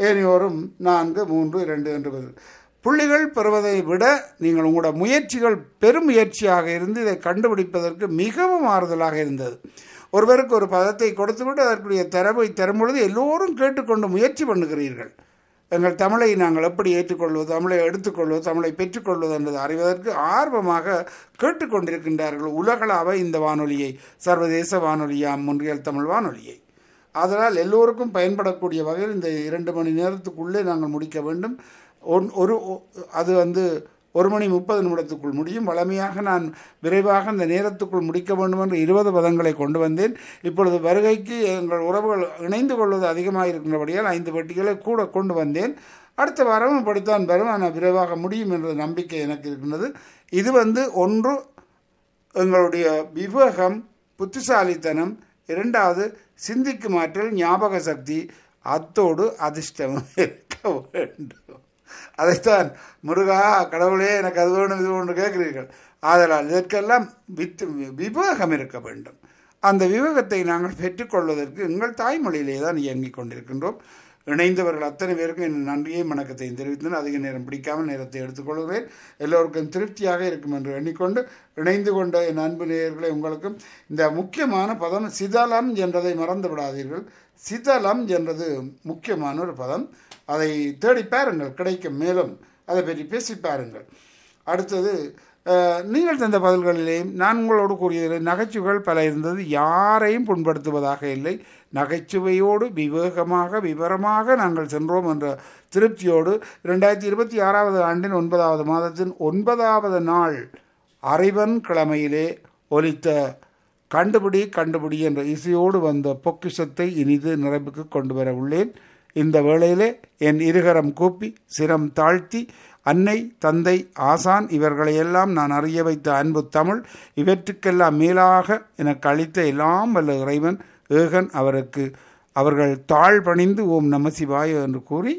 ஏனையோரும் நான்கு மூன்று இரண்டு என்று வருது. புள்ளிகள் பெறுவதை விட நீங்கள் உங்களோட முயற்சிகள் பெரும் முயற்சியாக இருந்து இதை கண்டுபிடிப்பதற்கு மிகவும் ஆறுதலாக இருந்தது ஒருவருக்கு ஒரு பதத்தை கொடுத்துவிட்டு அதற்குரிய தரவை தரும் பொழுது எல்லோரும் கேட்டுக்கொண்டு முயற்சி பண்ணுகிறீர்கள் எங்கள் தமிழை நாங்கள் எப்படி ஏற்றுக்கொள்வது தமிழை எடுத்துக்கொள்வது தமிழை பெற்றுக்கொள்வது என்பதை அறிவதற்கு ஆர்வமாக கேட்டுக்கொண்டிருக்கின்றார்கள் உலகளாவ இந்த வானொலியை சர்வதேச வானொலியாம் முன்றியல் தமிழ் வானொலியை அதனால் எல்லோருக்கும் பயன்படக்கூடிய வகையில் இந்த இரண்டு மணி நேரத்துக்குள்ளே நாங்கள் முடிக்க வேண்டும் ஒன் ஒரு ஒ- அது வந்து ஒரு மணி முப்பது நிமிடத்துக்குள் முடியும் வழமையாக நான் விரைவாக அந்த நேரத்துக்குள் முடிக்க வேண்டும் என்று இருபது பதங்களை கொண்டு வந்தேன் இப்பொழுது வருகைக்கு எங்கள் உறவுகள் இணைந்து கொள்வது அதிகமாக இருக்கின்றபடியால் ஐந்து பெட்டிகளை கூட கொண்டு வந்தேன் அடுத்த வாரமும் இப்படித்தான் வரும் ஆனால் விரைவாக முடியும் என்ற நம்பிக்கை எனக்கு இருக்கின்றது இது வந்து ஒன்று எங்களுடைய விவேகம் புத்திசாலித்தனம் இரண்டாவது சிந்திக்கும் ஆற்றல் ஞாபக சக்தி அத்தோடு அதிர்ஷ்டமும் இருக்க வேண்டும் அதைத்தான் முருகா கடவுளே எனக்கு அது வேணும் இது ஒன்று கேட்கிறீர்கள் ஆதலால் இதற்கெல்லாம் வித்து விவேகம் இருக்க வேண்டும் அந்த விவேகத்தை நாங்கள் பெற்றுக்கொள்வதற்கு எங்கள் தாய்மொழியிலே தான் இயங்கிக் கொண்டிருக்கின்றோம் இணைந்தவர்கள் அத்தனை பேருக்கும் என் நன்றியை வணக்கத்தையும் தெரிவித்தேன் அதிக நேரம் பிடிக்காமல் நேரத்தை எடுத்துக்கொள்கிறேன் எல்லோருக்கும் திருப்தியாக இருக்கும் என்று எண்ணிக்கொண்டு இணைந்து கொண்ட என் அன்பு நேயர்களை உங்களுக்கும் இந்த முக்கியமான பதம் சிதலம் என்றதை மறந்து விடாதீர்கள் சிதலம் என்றது முக்கியமான ஒரு பதம் அதை தேடி பாருங்கள் கிடைக்கும் மேலும் அதை பற்றி பேசி பாருங்கள் அடுத்தது அஹ், நீங்கள் தந்த பதில்களிலேயும் நான் உங்களோடு கூறியதில் நகைச்சுவைகள் பல இருந்தது யாரையும் புண்படுத்துவதாக இல்லை நகைச்சுவையோடு விவேகமாக விவரமாக நாங்கள் சென்றோம் என்ற திருப்தியோடு ரெண்டாயிரத்தி இருபத்தி ஆறாவது ஆண்டின் ஒன்பதாவது மாதத்தின் ஒன்பதாவது நாள் அறைவன் கிழமையிலே ஒலித்த கண்டுபிடி கண்டுபிடி என்ற இசையோடு வந்த பொக்கிஷத்தை இனிது நிறைவுக்கு கொண்டு வர உள்ளேன் இந்த வேளையிலே என் இருகரம் கூப்பி சிரம் தாழ்த்தி அன்னை தந்தை ஆசான் இவர்களையெல்லாம் நான் அறிய வைத்த அன்பு தமிழ் இவற்றுக்கெல்லாம் மேலாக எனக்கு அளித்த எல்லாம் வல்ல இறைவன் ஏகன் அவருக்கு அவர்கள் தாழ் பணிந்து ஓம் நம சிவாய என்று கூறி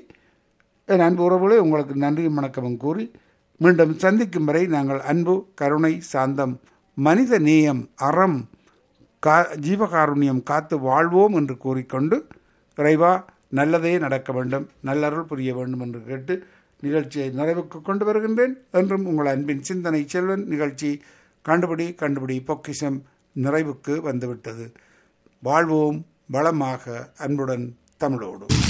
என் அன்பு உறவுகளே உங்களுக்கு நன்றியும் வணக்கமும் கூறி மீண்டும் சந்திக்கும் வரை நாங்கள் அன்பு கருணை சாந்தம் மனித நேயம் அறம் கா ஜீவகாருண்யம் காத்து வாழ்வோம் என்று கூறிக்கொண்டு இறைவா நல்லதே நடக்க வேண்டும் நல்லருள் புரிய வேண்டும் என்று கேட்டு நிகழ்ச்சியை நிறைவுக்கு கொண்டு வருகின்றேன் என்றும் உங்கள் அன்பின் சிந்தனை செல்வன் நிகழ்ச்சி கண்டுபிடி கண்டுபிடி பொக்கிஷம் நிறைவுக்கு வந்துவிட்டது வாழ்வோம் வளமாக அன்புடன் தமிழோடு